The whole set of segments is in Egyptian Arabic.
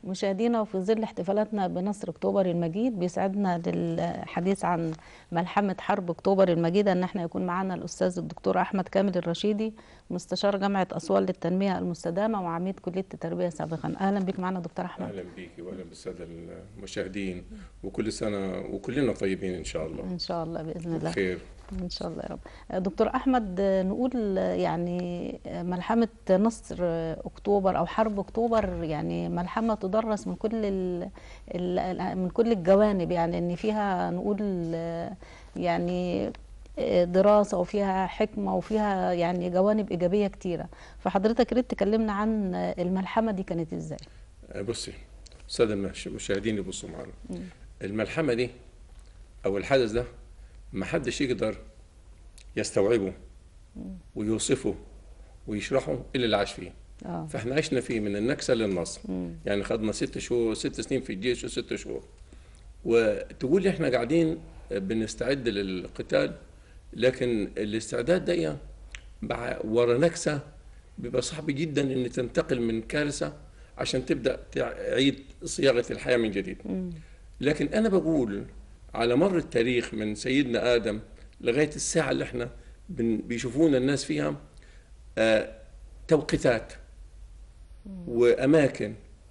مشاهدينا وفي ظل احتفالاتنا بنصر اكتوبر المجيد بيسعدنا للحديث عن ملحمه حرب اكتوبر المجيده ان احنا يكون معنا الاستاذ الدكتور احمد كامل الرشيدي مستشار جامعه اسوان للتنميه المستدامه وعميد كليه التربيه سابقا اهلا بك معنا دكتور احمد اهلا بيكي واهلا بالساده المشاهدين وكل سنه وكلنا طيبين ان شاء الله ان شاء الله باذن الله خير ان شاء الله يا رب دكتور احمد نقول يعني ملحمه نصر اكتوبر او حرب اكتوبر يعني ملحمه تدرس من كل ال ال من كل الجوانب يعني ان فيها نقول يعني دراسه وفيها حكمه وفيها يعني جوانب ايجابيه كتيره فحضرتك ريت تكلمنا عن الملحمه دي كانت ازاي بصي الساده المشاهدين يبصوا معانا الملحمه دي او الحدث ده ما حدش يقدر يستوعبه ويوصفه ويشرحه الا اللي عاش فيه اه فاحنا عشنا فيه من النكسه للنصر يعني خدنا ست شهور ست سنين في الجيش وست شهور وتقول لي احنا قاعدين بنستعد للقتال لكن الاستعداد ده مع ورا نكسه بيبقى صعب جدا ان تنتقل من كارثه عشان تبدا تعيد صياغه الحياه من جديد لكن انا بقول على مر التاريخ من سيدنا ادم لغايه الساعه اللي احنا بن- بيشوفونا الناس فيها آه، توقيتات واماكن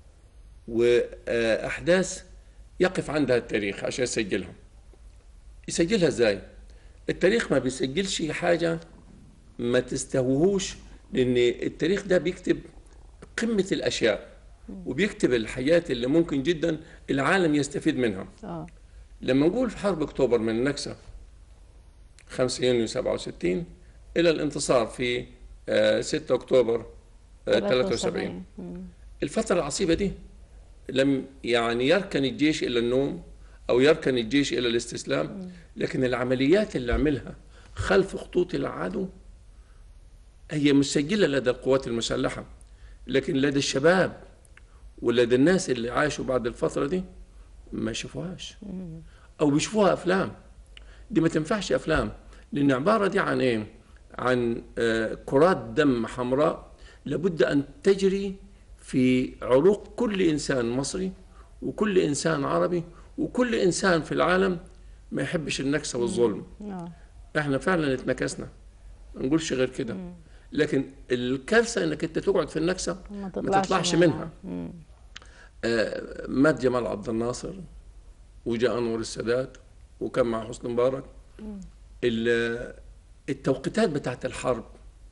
واحداث يقف عندها التاريخ عشان يسجلها يسجلها ازاي التاريخ ما بيسجلش حاجه ما تستهوهوش لان التاريخ ده بيكتب قمه الاشياء وبيكتب الحياه اللي ممكن جدا العالم يستفيد منها اه لما نقول في حرب اكتوبر من النكسه 5 يونيو 67 الى الانتصار في آه، 6 اكتوبر آه، 73 مم. الفتره العصيبه دي لم يعني يركن الجيش الى النوم او يركن الجيش الى الاستسلام لكن العمليات اللي عملها خلف خطوط العدو هي مسجله لدى القوات المسلحه لكن لدى الشباب ولدى الناس اللي عاشوا بعد الفتره دي ما شافوهاش او بيشوفوها افلام دي ما تنفعش افلام لان عباره دي عن ايه عن آه، كرات دم حمراء لابد ان تجري في عروق كل انسان مصري وكل انسان عربي وكل انسان في العالم ما يحبش النكسه والظلم اه احنا فعلا اتنكسنا ما نقولش غير كده لكن الكارثه انك انت تقعد في النكسه ما ما تطلعش منها مم. آه، مات جمال عبد الناصر وجاء انور السادات وكان مع حسني مبارك ال- التوقيتات بتاعت الحرب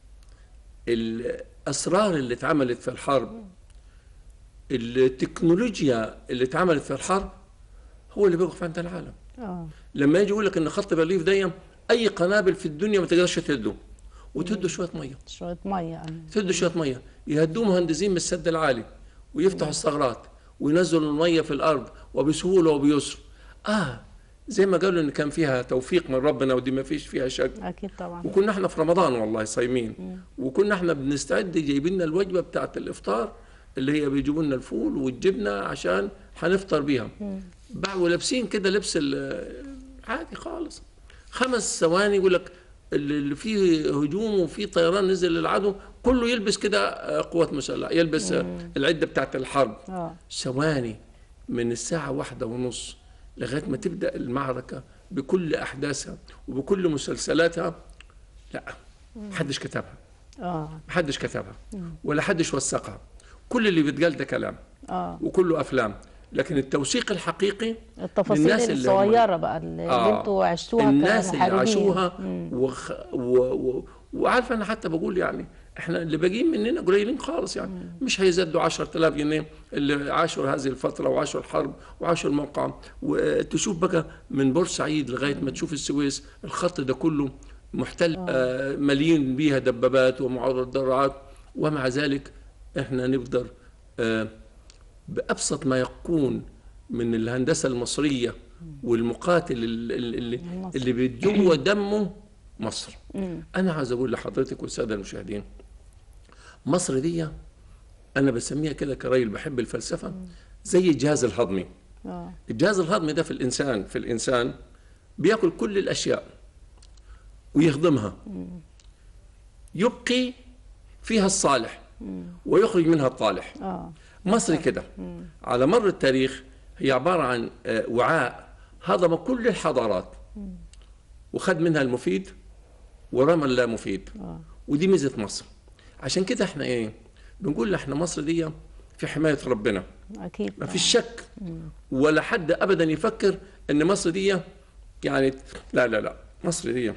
الاسرار اللي اتعملت في الحرب التكنولوجيا اللي اتعملت في الحرب هو اللي بيوقف عند العالم اه لما يجي يقول لك ان خط بارليف ده اي قنابل في الدنيا ما تقدرش تهده وتهده شويه ميه شويه ميه آه. تهدوا شويه ميه يهدوه مهندسين من السد العالي ويفتحوا الثغرات وينزلوا الميه في الارض وبسهوله وبيسر اه زي ما قالوا ان كان فيها توفيق من ربنا ودي ما فيش فيها شك اكيد طبعا وكنا احنا في رمضان والله صايمين وكنا احنا بنستعد جايبين لنا الوجبه بتاعه الافطار اللي هي بيجيبوا لنا الفول والجبنه عشان هنفطر بيها بعد ولابسين كده لبس ال- عادي خالص خمس ثواني يقول لك اللي اللي فيه هجوم وفيه طيران نزل للعدو كله يلبس كده آه، قوات مسلحه يلبس آه، العده بتاعه الحرب اه ثواني من الساعة واحدة ونص لغاية ما تبدأ المعركة بكل أحداثها وبكل مسلسلاتها لا محدش كتبها اه محدش كتبها ولا حدش وثقها كل اللي بيتقال ده كلام اه وكله أفلام لكن التوثيق الحقيقي التفاصيل للناس اللي هم- الصغيره بقى اللي, اللي آه، انتوا عشتوها الناس اللي كمحاربين. عاشوها مم. وخ... و... و... وعارف انا حتى بقول يعني احنا اللي باقيين مننا قليلين خالص يعني مش هيزدوا 10000 جنيه اللي عاشوا هذه الفتره وعاشوا الحرب وعاشوا الموقع وتشوف بقى من بورسعيد لغايه ما تشوف السويس الخط ده كله محتل آه مليين بيها دبابات ومعرضات ومع ذلك احنا نقدر آه بأبسط ما يكون من الهندسة المصرية والمقاتل اللي, اللي, المصري. اللي بجوه دمه مصر مم. أنا عايز أقول لحضرتك والسادة المشاهدين مصر دي أنا بسميها كده كراجل بحب الفلسفة زي الجهاز الهضمي اه الجهاز الهضمي ده في الإنسان في الإنسان بياكل كل الأشياء ويهضمها يبقي فيها الصالح ويخرج منها الطالح اه مصر كده على مر التاريخ هي عباره عن آه، وعاء هضم كل الحضارات وخد منها المفيد ورمى اللا مفيد آه. ودي ميزه مصر عشان كده احنا ايه بنقول احنا مصر دي في حمايه ربنا اكيد ما فيش شك ولا حد ابدا يفكر ان مصر دي يعني لا لا لا مصر دي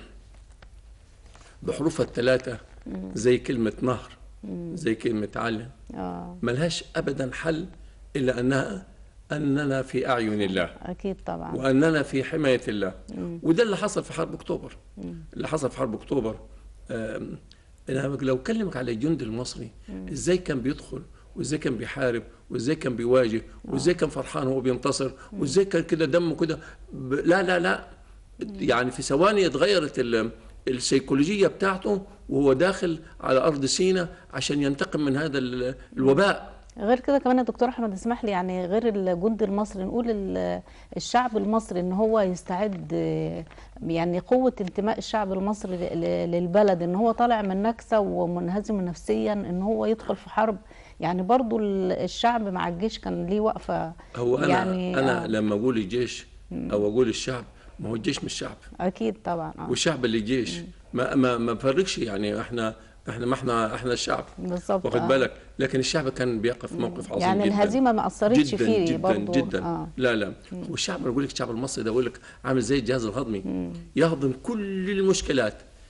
بحروفها الثلاثه زي كلمه نهر زي كلمه علم اه ملهاش ابدا حل الا انها اننا في اعين الله اكيد طبعا واننا في حمايه الله وده اللي حصل في حرب اكتوبر اللي حصل في حرب اكتوبر آم، انا لو اكلمك على الجندي المصري ازاي كان بيدخل وازاي كان بيحارب وازاي كان بيواجه وازاي كان فرحان وهو بينتصر وازاي كان كده دمه كده ب- لا لا لا يعني في ثواني اتغيرت ال- السيكولوجيه بتاعته وهو داخل على ارض سيناء عشان ينتقم من هذا ال- الوباء غير كده كمان يا دكتور احمد اسمح لي يعني غير الجند المصري نقول ال- الشعب المصري ان هو يستعد آه، يعني قوة انتماء الشعب المصري ل- ل- للبلد ان هو طالع من نكسة ومنهزم نفسيا ان هو يدخل في حرب يعني برضو ال- الشعب مع الجيش كان ليه وقفة هو انا يعني انا آه، لما اقول الجيش او اقول الشعب ما هو الجيش مش شعب اكيد طبعا اه والشعب اللي جيش ما ما ما فرقش يعني احنا احنا ما احنا احنا الشعب بالظبط واخد آه. بالك لكن الشعب كان بيقف موقف عظيم يعني جدا الهزيمة ما اثرتش جدا فيه جدا برضو جدا اه لا لا والشعب انا بقول لك الشعب المصري ده بقول لك عامل زي الجهاز الهضمي يهضم كل المشكلات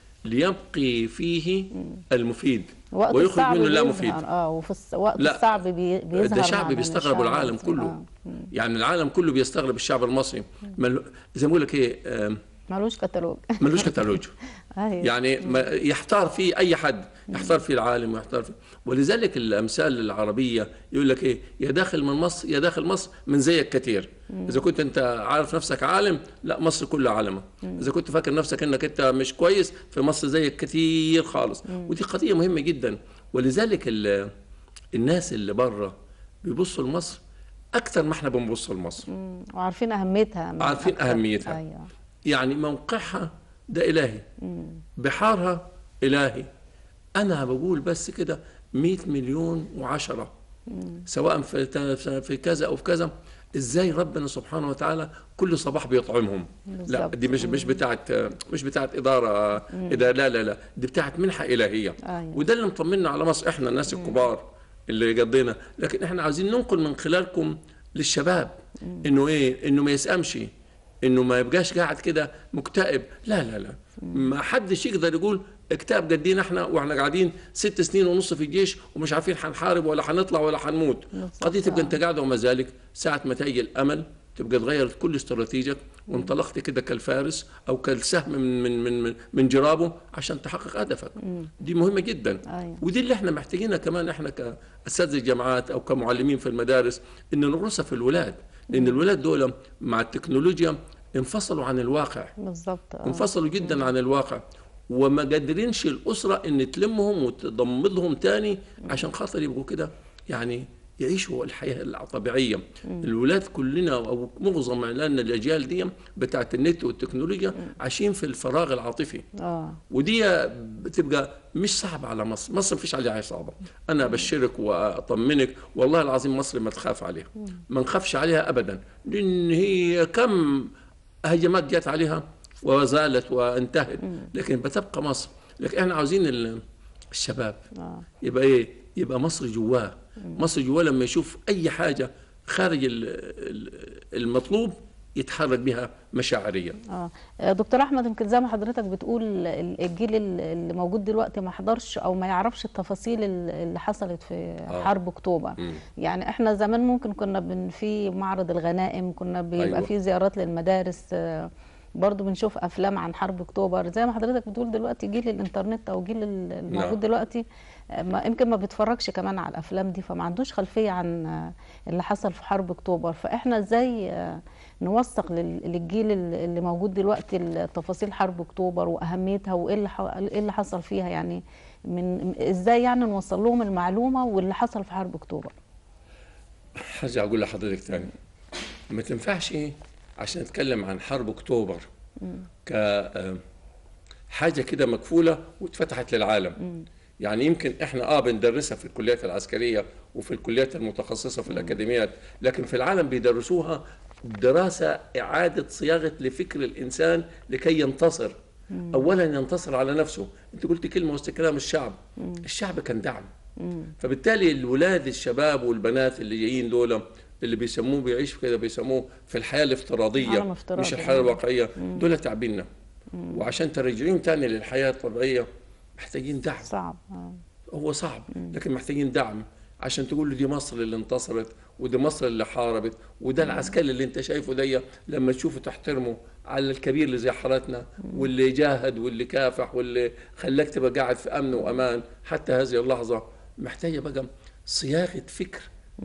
ليبقي فيه المفيد وقت ويخرج الصعب منه لا بيظهر، مفيد اه وفي الص- وقت لا، الصعب بي- بيظهر ده شعب مع بيستغرب الشعب العالم المصري. كله آه. يعني العالم كله بيستغرب الشعب المصري مل... زي ما بقول لك ايه آم، ملوش كتالوج ملوش كتالوج أيوة. يعني ما يحتار فيه اي حد يحتار فيه العالم ويحتار فيه ولذلك الامثال العربيه يقول لك ايه يا داخل من مصر يا داخل مصر من زيك كتير اذا كنت انت عارف نفسك عالم لا مصر كلها عالمه اذا كنت فاكر نفسك انك انت مش كويس في مصر زيك كتير خالص ودي قضيه مهمه جدا ولذلك ال- الناس اللي بره بيبصوا لمصر اكثر ما احنا بنبص لمصر مم. وعارفين اهميتها من عارفين أكتر. أهميتها. ايوه يعني موقعها ده إلهي بحارها إلهي أنا بقول بس كده 100 مليون وعشرة سواء في في كذا أو في كذا ازاي ربنا سبحانه وتعالى كل صباح بيطعمهم لا بالظبط. دي مش مش بتاعت مش بتاعت اداره إدارة لا لا لا دي بتاعت منحه الهيه أيوة. وده اللي مطمنا على مصر احنا الناس الكبار اللي قضينا لكن احنا عايزين ننقل من خلالكم للشباب انه ايه انه ما يسأمش انه ما يبقاش قاعد كده مكتئب لا لا لا ما حدش يقدر يقول اكتئاب قدينا احنا واحنا قاعدين ست سنين ونص في الجيش ومش عارفين هنحارب ولا هنطلع ولا هنموت بالظبط. قضيه تبقى آه. انت قاعد وما ذلك ساعه ما تيجي الامل تبقى تغيرت كل استراتيجيك وانطلقت كده كالفارس او كالسهم من من من من, من جرابه عشان تحقق هدفك دي مهمه جدا أيوة. ودي اللي احنا محتاجينها كمان احنا كاساتذه الجامعات او كمعلمين في المدارس ان نغرسها في الولاد لان الولاد دول مع التكنولوجيا انفصلوا عن الواقع بالظبط اه انفصلوا جدا عن الواقع وما قادرينش الاسره ان تلمهم وتضمدهم تاني عشان خاطر يبقوا كده يعني يعيشوا الحياه الطبيعيه الولاد كلنا او معظم لان الاجيال دي بتاعت النت والتكنولوجيا عايشين في الفراغ العاطفي اه ودي بتبقى مش صعبة على مصر مصر مفيش عليها صعبة أنا أبشرك وأطمنك والله العظيم مصر ما تخاف عليها ما نخافش عليها أبدا لأن هي كم هجمات جت عليها وزالت وانتهت لكن بتبقى مصر لكن احنا عاوزين ال- الشباب اه يبقى ايه يبقى مصر جواه مصر جواه لما يشوف اي حاجه خارج ال- ال- المطلوب يتحرك بها مشاعريا اه آه، دكتور احمد يمكن زي ما حضرتك بتقول ال- الجيل ال- اللي موجود دلوقتي ما حضرش او ما يعرفش التفاصيل ال- اللي حصلت في حرب اكتوبر مم. يعني احنا زمان ممكن كنا بن في معرض الغنائم كنا بيبقى أيوة. في زيارات للمدارس آه، برضو بنشوف افلام عن حرب اكتوبر زي ما حضرتك بتقول دلوقتي جيل الانترنت او جيل ال- الموجود نعم. دلوقتي آه، ما يمكن ما بيتفرجش كمان على الافلام دي فما عندوش خلفيه عن آه، اللي حصل في حرب اكتوبر فاحنا ازاي آه، نوثق لل- للجيل ال- اللي موجود دلوقتي تفاصيل حرب اكتوبر واهميتها وايه اللي ح- ايه اللي حصل فيها يعني من ازاي يعني نوصل لهم المعلومه واللي حصل في حرب اكتوبر هرجع اقول لحضرتك تاني ما تنفعش ايه عشان نتكلم عن حرب اكتوبر ك آه، حاجه كده مكفوله واتفتحت للعالم يعني يمكن احنا اه بندرسها في الكليات العسكريه وفي الكليات المتخصصه في الاكاديميات لكن في العالم بيدرسوها دراسه اعاده صياغه لفكر الانسان لكي ينتصر اولا ينتصر على نفسه انت قلت كلمه وسط كلام الشعب الشعب كان دعم فبالتالي الولاد الشباب والبنات اللي جايين دول اللي بيسموه بيعيش كده بيسموه في الحياه الافتراضيه عالم افتراضي. مش الحياه الواقعيه دول تعبيننا وعشان ترجعيهم تاني للحياه الطبيعيه محتاجين دعم صعب آه. هو صعب لكن محتاجين دعم عشان تقول له دي مصر اللي انتصرت ودي مصر اللي حاربت وده العسكري اللي انت شايفه دي لما تشوفه تحترمه على الكبير اللي زي حالتنا واللي جاهد واللي كافح واللي خلاك تبقى قاعد في امن وامان حتى هذه اللحظه محتاجه بقى صياغه فكر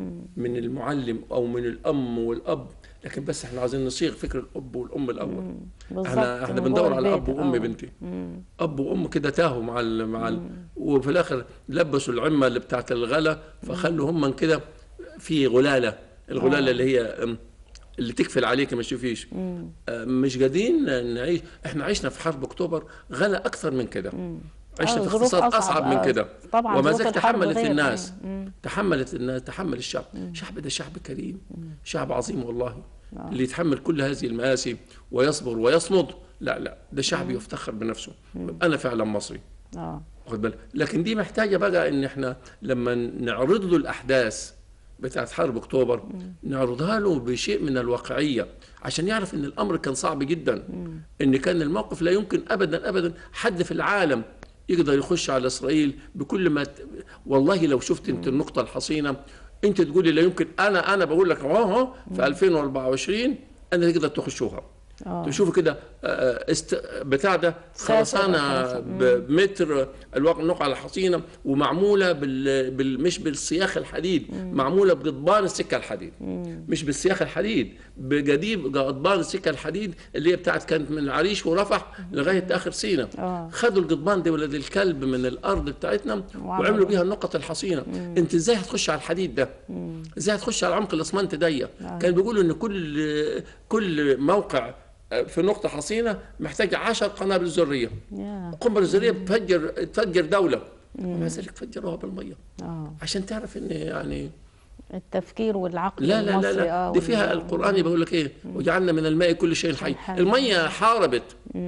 من المعلم او من الام والاب لكن بس احنا عايزين نصيغ فكر الاب والام الاول بالظبط، احنا احنا من بندور جوه على البيت، اب وام آه. بنتي اب وام كده تاهوا مع ال مع ال وفي الاخر لبسوا العمه اللي بتاعت الغلا فخلوا هم من كده في غلاله الغلاله اللي هي أم، اللي تكفل عليك ما تشوفيش آه، مش قادرين نعيش احنا عشنا في حرب اكتوبر غلا اكثر من كده عشنا آه، في ظروف اقتصاد أصعب، اصعب من آه. كده طبعاً وما ظروف زالت الحرب تحملت ديت، الناس آه. تحملت الناس تحمل الشعب الشعب ده شعب كريم شعب عظيم والله اللي يتحمل كل هذه المآسي ويصبر ويصمد لا لا ده شعب يفتخر بنفسه انا فعلا مصري اه واخد بالك لكن دي محتاجه بقى ان احنا لما نعرض له الاحداث بتاعت حرب اكتوبر نعرضها له بشيء من الواقعيه عشان يعرف ان الامر كان صعب جدا ان كان الموقف لا يمكن ابدا ابدا حد في العالم يقدر يخش على اسرائيل بكل ما ت... والله لو شفت انت النقطه الحصينه انت تقولي لا يمكن انا انا بقول لك اهو اهو في 2024 انا تقدر تخشوها آه. تشوفوا كده آه، است... بتاع ده ساتر خرسانه خرسانة. ب- بمتر الواقع النقعه الحصينه ومعموله بال... بال... مش بالسياخ الحديد معموله بقضبان السكه الحديد مش بالسياخ الحديد بجديد قضبان السكه الحديد اللي هي بتاعت كانت من العريش ورفح لغايه اخر سينا آه. خدوا القضبان دي ولد الكلب من الارض بتاعتنا وعملوا. وعملوا بيها النقط الحصينه انت ازاي هتخش على الحديد ده ازاي هتخش على عمق الاسمنت دي كان بيقولوا ان كل كل موقع في نقطة حصينة محتاج 10 قنابل ذرية يا القنبلة الذرية بتفجر تفجر دولة ومع ذلك فجروها بالمية اه عشان تعرف ان يعني التفكير والعقل لا لا لا, المصري لا اه دي فيها وال- القرآن بيقول لك ايه وجعلنا من الماء كل شيء حي حي. المية حاربت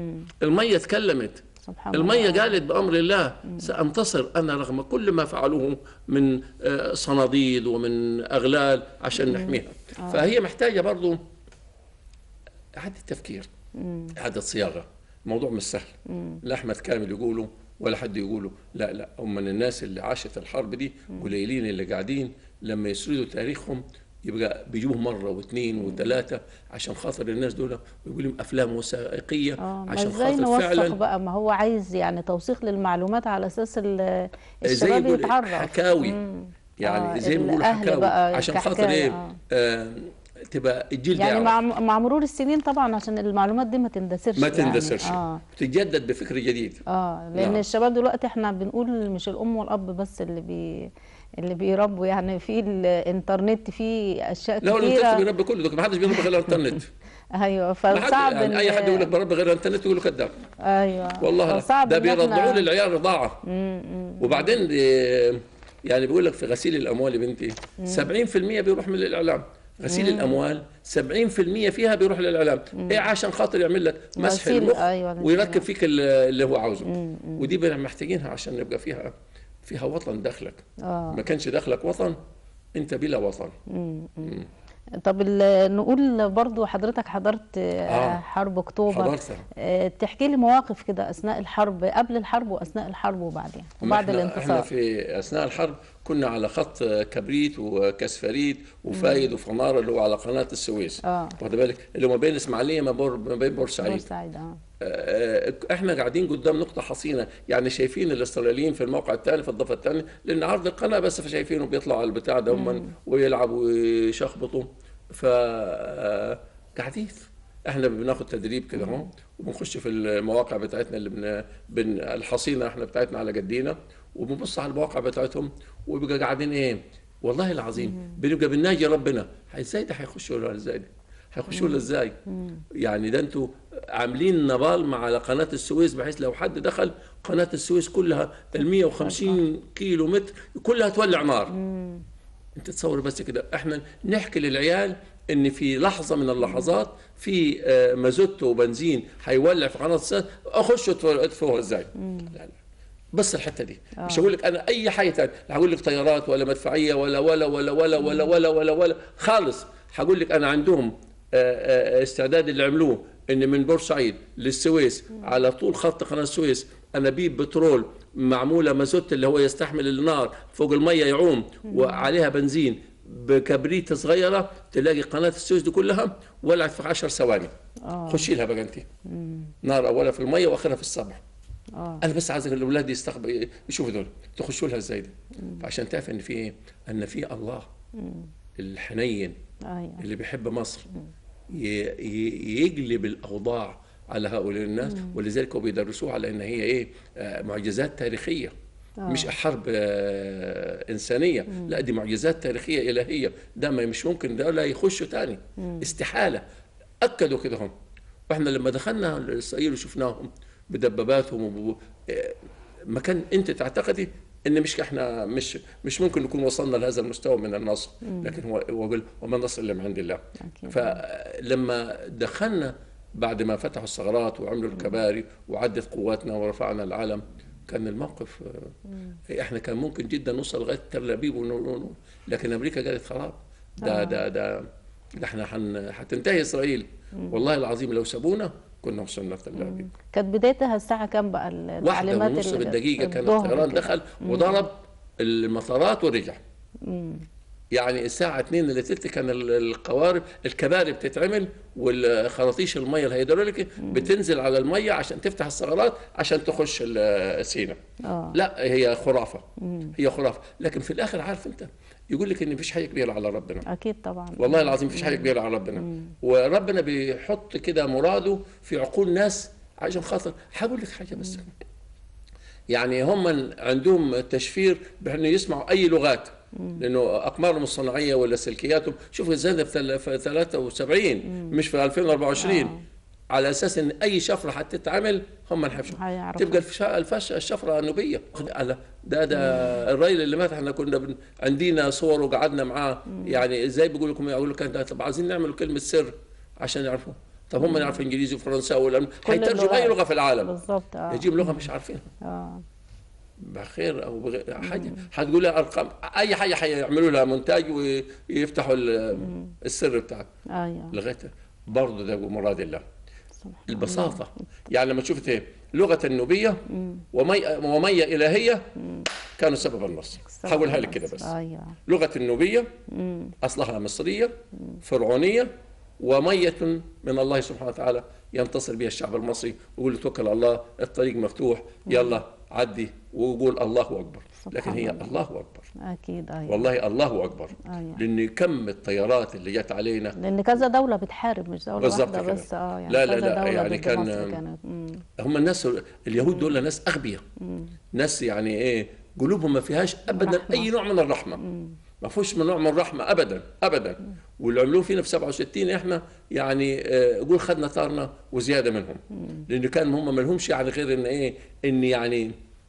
المية تكلمت سبحان المية الله. قالت بأمر الله سأنتصر أنا رغم كل ما فعلوه من آه، صناديد ومن أغلال عشان نحميها فهي محتاجة برضو إعادة تفكير إعادة صياغة الموضوع مش سهل لا أحمد كامل يقوله ولا حد يقوله لا لا هم من الناس اللي عاشت الحرب دي قليلين اللي قاعدين لما يسردوا تاريخهم يبقى بيجيبوه مره واثنين وثلاثه عشان خاطر الناس دول ويقول لهم افلام وثائقيه اه ما عشان ازاي خاطر نوثق فعلا بقى ما هو عايز يعني توثيق للمعلومات على اساس ال- زي الشباب يقول يتعرف حكاوي مم. يعني آه، زي ما بيقولوا الأهل حكاوي بقى عشان خاطر كحكاية، ايه آه. آه تبقى الجيل ده يعني يعرف. مع مع مرور السنين طبعا عشان المعلومات دي ما تندثرش ما يعني. تندثرش اه تتجدد بفكر جديد اه لان نعم. الشباب دلوقتي احنا بنقول مش الام والاب بس اللي بي اللي بيربوا يعني في الانترنت في اشياء لا ولا الانترنت كتيره بيربي كله ده ما حدش بيربي غير الانترنت ايوه ما حد فصعب يعني اي حد يقول لك بربي غير الانترنت يقول له كذاب ايوه والله لا. فصعب ده إن إحنا- بيرضعوه للعيال رضاعه وبعدين آه، يعني بيقول لك في غسيل الاموال يا بنتي 70% بيروح من الاعلام غسيل الاموال 70% فيها بيروح للاعلام ايه عشان خاطر يعمل لك مسح غسيل، المخ أيوة، ويركب فيك ال- اللي هو عاوزه ودي بقى محتاجينها عشان يبقى فيها فيها وطن داخلك اه ما كانش داخلك وطن انت بلا وطن طب ال- نقول برضو حضرتك حضرت آه، آه. حرب اكتوبر حضرتها آه، تحكي لي مواقف كده اثناء الحرب قبل الحرب واثناء الحرب وبعدين وبعد احنا احنا الانتصار في اثناء الحرب كنا على خط كبريت وكسفريت وفايد وفناره اللي هو على قناه السويس اه واخد بالك اللي هو ما بين اسماعيليه ما بور- ما بين بورسعيد بورسعيد اه آه، احنا قاعدين قدام نقطه حصينه يعني شايفين الاسرائيليين في الموقع الثاني في الضفه الثانيه لان عرض القناه بس فشايفينه بيطلعوا على البتاع ده هم ويلعبوا ويشخبطوا ف آه، قاعدين احنا بناخد تدريب كده اهو وبنخش في المواقع بتاعتنا اللي بن... بن... الحصينه احنا بتاعتنا على جدينا وبنبص على المواقع بتاعتهم وبيبقى قاعدين ايه والله العظيم بنبقى بنناجي ربنا ازاي ده هيخشوا ولا ازاي ده هيخشوا ولا ازاي يعني ده انتوا عاملين نبال مع قناه السويس بحيث لو حد دخل قناه السويس كلها ال 150 كيلو متر كلها تولع نار انت تصور بس كده احنا نحكي للعيال ان في لحظه من اللحظات في آه، مازوت وبنزين هيولع في قناه السويس اخشوا اطفوها ازاي لا لا بس الحته دي آه. مش هقول لك انا اي حاجه ثانيه لا هقول لك طيارات ولا مدفعيه ولا ولا ولا ولا ولا ولا ولا ولا خالص هقول لك انا عندهم آه، آه، استعداد اللي عملوه ان من بورسعيد للسويس على طول خط قناه السويس انابيب بترول معموله مازوت اللي هو يستحمل النار فوق الميه يعوم وعليها بنزين بكبريت صغيره تلاقي قناه السويس دي كلها ولعت في 10 ثواني اه خشي لها بقى انت نار اولها في الميه واخرها في الصبح اه انا بس عايز الاولاد يستقبل يشوفوا دول تخشوا لها ازاي ده فعشان تعرف ان في ايه ان في الله الحنين ايوه اللي بيحب مصر ي- ي- يجلب الاوضاع على هؤلاء الناس ولذلك هو بيدرسوها على ان هي ايه آه، معجزات تاريخيه آه. مش حرب آه، انسانيه لا دي معجزات تاريخيه الهيه ده ما مش ممكن ده لا يخشوا تاني استحاله اكدوا كده هم واحنا لما دخلنا اسرائيل وشفناهم بدباباتهم وب... آه، ما كان انت تعتقدي ان مش احنا مش مش ممكن نكون وصلنا لهذا المستوى من النصر لكن هو هو يقول وما النصر الا من عند الله أكيد. فلما دخلنا بعد ما فتحوا الثغرات وعملوا الكباري وعدت قواتنا ورفعنا العلم كان الموقف آه، احنا كان ممكن جدا نوصل لغايه تل ابيب ون- ون- لكن امريكا قالت خلاص ده آه. ده ده ده احنا حن- هتنتهي اسرائيل والله العظيم لو سابونا كنا وصلنا لتل ابيب كانت بدايتها الساعه كام بقى واحدة التعليمات ونص ال- بالدقيقة كان الظهر الطيران كده؟ دخل وضرب المطارات ورجع يعني الساعة 2 الا تلت كان ال- القوارب الكباري بتتعمل والخراطيش المية الهيدروليكي بتنزل على المية عشان تفتح الثغرات عشان تخش ال- سينا اه لا هي خرافة هي خرافة لكن في الآخر عارف أنت يقول لك إن مفيش حاجة كبيرة على ربنا اكيد طبعا والله العظيم مفيش حاجه كبيره على ربنا وربنا بيحط كده مراده في عقول ناس عشان خاطر هقول لك حاجه بس يعني هم عندهم تشفير بانه يسمعوا اي لغات لانه اقمارهم الصناعيه ولا سلكياتهم شوف زاد في في 73 مش في 2024 آه. على اساس ان اي شفره هتتعمل هم الحفشه هيعرفوا. تبقى الفش- الفش الشفره النوبيه على ده ده الراجل اللي مات احنا كنا بن... عندنا صور وقعدنا معاه يعني ازاي بيقول لكم يقول لك انت طب عايزين نعمل كلمه سر عشان يعرفوا طب هم يعرفوا انجليزي وفرنساوي ولا كل هيترجموا اي اللغات. لغه في العالم بالظبط اه يجيب لغه مش عارفينها اه بخير او بغير حاجه هتقول لها ارقام اي حاجه هيعملوا لها مونتاج ويفتحوا ال- السر بتاعك ايوه لغايه برضه ده مراد الله سبحان البساطه يعني لما شفت ايه لغه النوبيه ومي وميه الهيه كانوا سبب النصر الله. هقولها لك كده بس ايوه لغه النوبيه اصلها مصريه فرعونيه وميه من الله سبحانه وتعالى ينتصر بها الشعب المصري ويقول له توكل على الله الطريق مفتوح يلا عدي وقول الله اكبر لكن هي سبحان الله اكبر اكيد ايوه والله الله اكبر أيوة. لان كم الطيارات اللي جت علينا لان كذا دوله بتحارب مش دوله بالظبط واحده كده. بس اه يعني لا، لا، كذا لا، دوله يعني ضد كان- مصر كانت مم. هم الناس اليهود دول ناس اغبياء ناس يعني ايه قلوبهم ما فيهاش ابدا رحمة. اي نوع من الرحمه ما فيهوش من نوع من الرحمه ابدا ابدا واللي عملوه فينا في 67 احنا يعني آه، قول خدنا ثارنا وزياده منهم لان كان هم ما لهمش يعني غير ان ايه ان يعني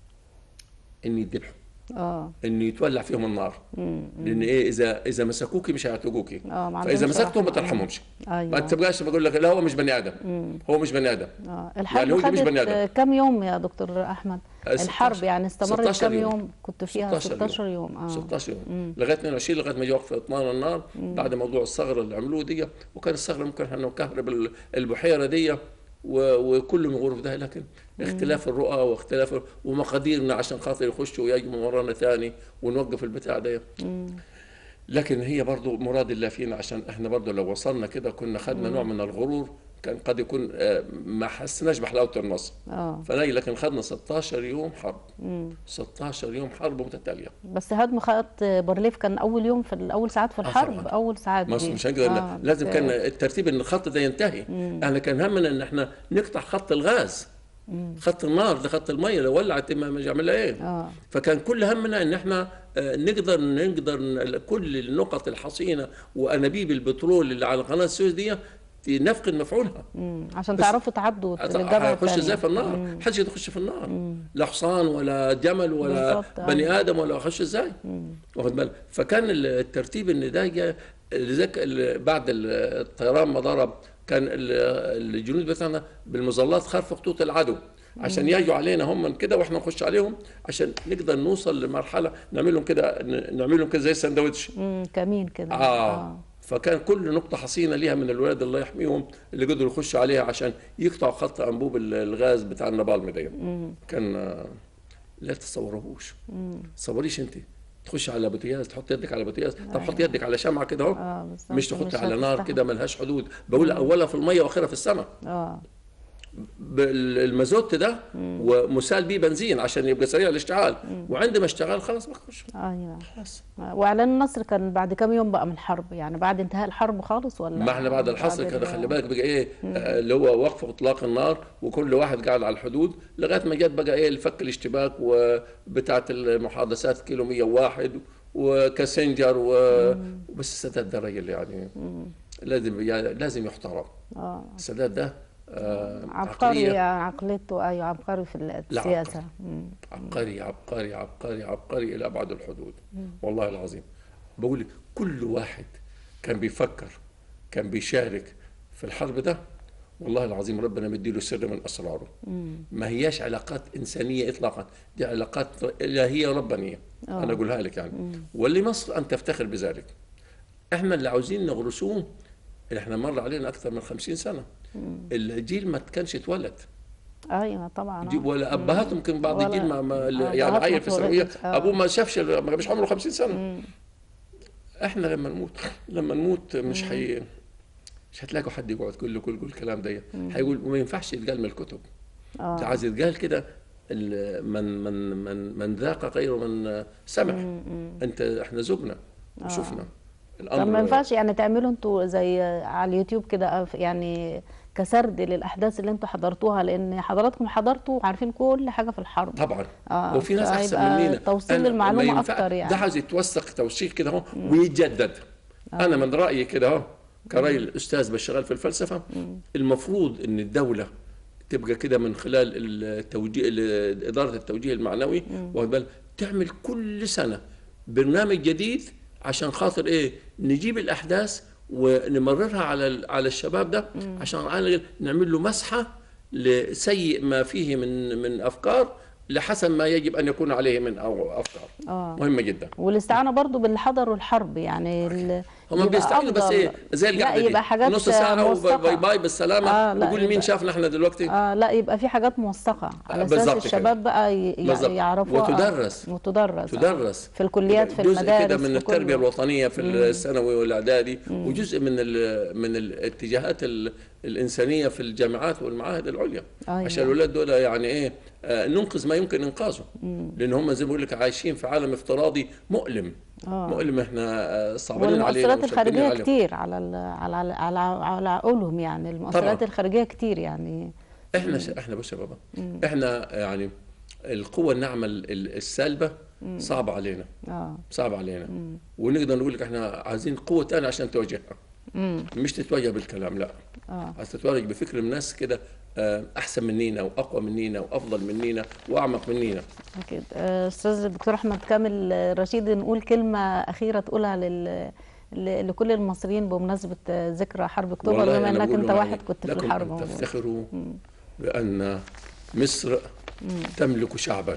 ان يذبحوا اه ان يتولع فيهم النار لان ايه اذا اذا مسكوكي مش هيعتقوكي اه ما فاذا عندهمش مسكتهم ما رحمة. ترحمهمش ما ايوه تبقاش بقول لك لا هو مش بني ادم هو مش بني ادم اه يعني الحرب هو مش بني خدت آدم. كام يوم يا دكتور احمد آه، الحرب 16 يعني استمرت 16 كام يوم. يوم كنت فيها 16 يوم اه 16 يوم لغايه 22 لغايه ما يجي وقف اطمان النار بعد موضوع الثغره اللي عملوه دي وكان الثغره ممكن احنا نكهرب ال- البحيره دي و- وكله من غرف ده لكن اختلاف الرؤى واختلاف ومقاديرنا عشان خاطر يخشوا ويجوا ورانا ثاني ونوقف البتاع ده لكن هي برضو مراد الله فينا عشان احنا برضو لو وصلنا كده كنا خدنا نوع من الغرور كان قد يكون آه، ما حسناش بحلاوه النصر اه فلاقي لكن خدنا 16 يوم حرب 16 يوم حرب متتاليه بس هدم خط بارليف كان اول يوم في اول ساعات في الحرب طبعاً. اول ساعات مش دي. مش هنقدر آه، لازم بس- كان الترتيب ان الخط ده ينتهي احنا كان همنا ان احنا نقطع خط الغاز خط النار ده خط الميه لو ولعت ما مش هيعملها ايه اه فكان كل همنا ان احنا آه، نقدر نقدر ن- كل النقط الحصينه وانابيب البترول اللي على قناه السويس دي نفقد مفعولها مم. عشان بس- تعرفوا تعدوا للجبهه هيخش ازاي الثانيه في النار محدش يخش في النار لا حصان ولا جمل ولا بالظبط، آه. بني ادم ولا يخش ازاي واخد بالك فكان الترتيب ان ده جا- لذلك ال- بعد ال- الطيران ما ضرب كان ال- الجنود بتاعنا بالمظلات خلف خطوط العدو عشان يجوا علينا هم كده واحنا نخش عليهم عشان نقدر نوصل لمرحله نعمل لهم كده ن- نعمل لهم كده زي السندوتش مم. كمين كده آه. فكان كل نقطة حصينة ليها من الولاد الله يحميهم اللي قدروا يخشوا عليها عشان يقطعوا خط أنبوب ال- الغاز بتاع النابالم ده كان آه، لا تتصوروهوش تصوريش أنت تخش على بوتياز تحط يدك على بوتياز طب حط يدك على شمعة كده أهو اه بالظبط مش تحط على نار هتستحمل. كده ملهاش حدود بقول أولها في المية وآخرها في السماء اه المازوت ده ومسال بيه بنزين عشان يبقى سريع الاشتعال وعندما اشتغل خلاص بخش ايوه خلاص واعلان النصر كان بعد كام يوم بقى من الحرب يعني بعد انتهاء الحرب خالص ولا ما احنا بعد الحصر بعد كده ال- خلي بالك بقى ايه آه، اللي هو وقف اطلاق النار وكل واحد قاعد على الحدود لغايه ما جت بقى ايه الفك الاشتباك وبتاعه المحادثات كيلو 101 وكاسنجر و... بس السادات ده راجل يعني لازم يعني لازم يحترم اه السادات ده آه، عبقري عقلية عقليته ايوه عبقري في لا، السياسه مم. عبقري عبقري عبقري عبقري الى ابعد الحدود والله العظيم بقول لك كل واحد كان بيفكر كان بيشارك في الحرب ده والله العظيم ربنا مديله سر من اسراره ما هياش علاقات انسانيه اطلاقا دي علاقات الهيه ربانيه انا اقولها لك يعني واللي مصر ان تفتخر بذلك احنا اللي عاوزين نغرسوه احنا مر علينا اكثر من خمسين سنه الجيل ما كانش اتولد ايوه طبعا دي آه. ولا ابهاتهم كان بعض ولا- الجيل ما, ما آه، يعني أبهات عيل ما في الثانويه اتولدش، آه. ابوه ما شافش ما كانش عمره 50 سنه احنا لما نموت لما نموت مش حي مش هتلاقوا حد يقعد كله كل كل الكلام ده هيقول وما ينفعش يتقال من الكتب اه عايز يتقال كده ال- من من من من ذاق غير من سمع انت احنا ذقنا وشفنا طب ما ينفعش يعني تعملوا انتوا زي على اليوتيوب كده أف- يعني كسرد للاحداث اللي انتوا حضرتوها لان حضراتكم حضرتوا عارفين كل حاجه في الحرب طبعا آه، وفي ناس احسن فهيبقى مننا توصيل أنا ما المعلومة ينفع- أكتر يعني. ده عايز يتوثق توثيق كده اهو ويتجدد انا من رايي كده اهو كراجل استاذ بشتغل في الفلسفه المفروض ان الدوله تبقى كده من خلال التوجيه ال- اداره التوجيه المعنوي واخد بالك تعمل كل سنه برنامج جديد عشان خاطر ايه نجيب الاحداث ونمررها على ال- على الشباب ده عشان على نعمل له مسحه لسيء ما فيه من من افكار لحسن ما يجب ان يكون عليه من أو افكار اه مهمه جدا والاستعانه برضو باللي حضروا الحرب يعني ال- هم يبقى بيستعينوا بس أفضل. ايه زي لا القعده يبقى دي حاجات نص ساعه موثقة. وباي باي بالسلامه آه، لا، وقول مين يبقى- شافنا احنا دلوقتي اه لا يبقى في حاجات موثقه على اساس بالظبط كده. الشباب بقى ي- ي- بالظبط. يعرفوها وتدرس. وتدرس آه. تدرس في الكليات في جزء المدارس كده من في التربيه كله. الوطنيه في الثانوي والاعدادي وجزء من ال من الاتجاهات ال- الانسانيه في الجامعات والمعاهد العليا أيوة. عشان الاولاد دول يعني ايه آه ننقذ ما يمكن انقاذه لان هم زي ما بقول لك عايشين في عالم افتراضي مؤلم آه. مؤلم احنا آه، صعبانين عليه والمؤثرات وشادين الخارجيه عليه. كتير على ال- على على على, على عقولهم يعني المؤثرات طبعاً. الخارجيه كتير يعني احنا ش... احنا بص يا بابا احنا يعني القوه الناعمه ال- ال- السالبه صعبه علينا اه صعب علينا ونقدر نقول لك احنا عايزين قوه تانية عشان تواجهها امم مش تتواجه بالكلام لا اه عايز تتواجه بفكر الناس كده آه، احسن منينا واقوى منينا وافضل منينا واعمق منينا اكيد آه، استاذ الدكتور احمد كامل آه، رشيد نقول كلمه اخيره تقولها لل ل- لكل المصريين بمناسبه آه، ذكرى حرب اكتوبر والله بما أنا انك بقول انت لهم واحد يعني كنت في لكم الحرب أن موجود. تفتخروا بأن مصر تملك شعبا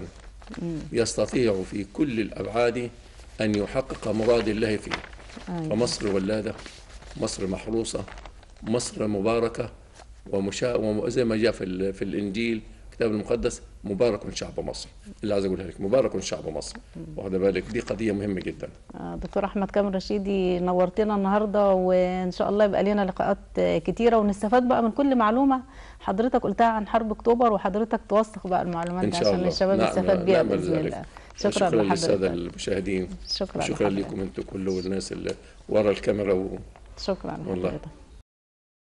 يستطيع في كل الأبعاد أن يحقق مراد الله فيه أيوة. فمصر ولادة مصر محروسة مصر مباركة ومشا... وزي ما جاء في, ال... في الإنجيل الكتاب المقدس مبارك شعب مصر اللي عايز أقولها لك مبارك شعب مصر واخد بالك دي قضية مهمة جدا آه، دكتور احمد كامل رشيدي نورتنا النهارده وان شاء الله يبقى لنا لقاءات آه، كتيره ونستفاد بقى من كل معلومه حضرتك قلتها عن حرب اكتوبر وحضرتك توثق بقى المعلومات إن دي شاء عشان الله الشباب نعم- يستفاد بيها نعمل باذن ذلك. الله شكرا, شكرا للسادة لحضرتك المشاهدين شكرا شكرا لحضرتك. لكم انتم كله والناس اللي ورا الكاميرا و... شكرا والله. لحضرتك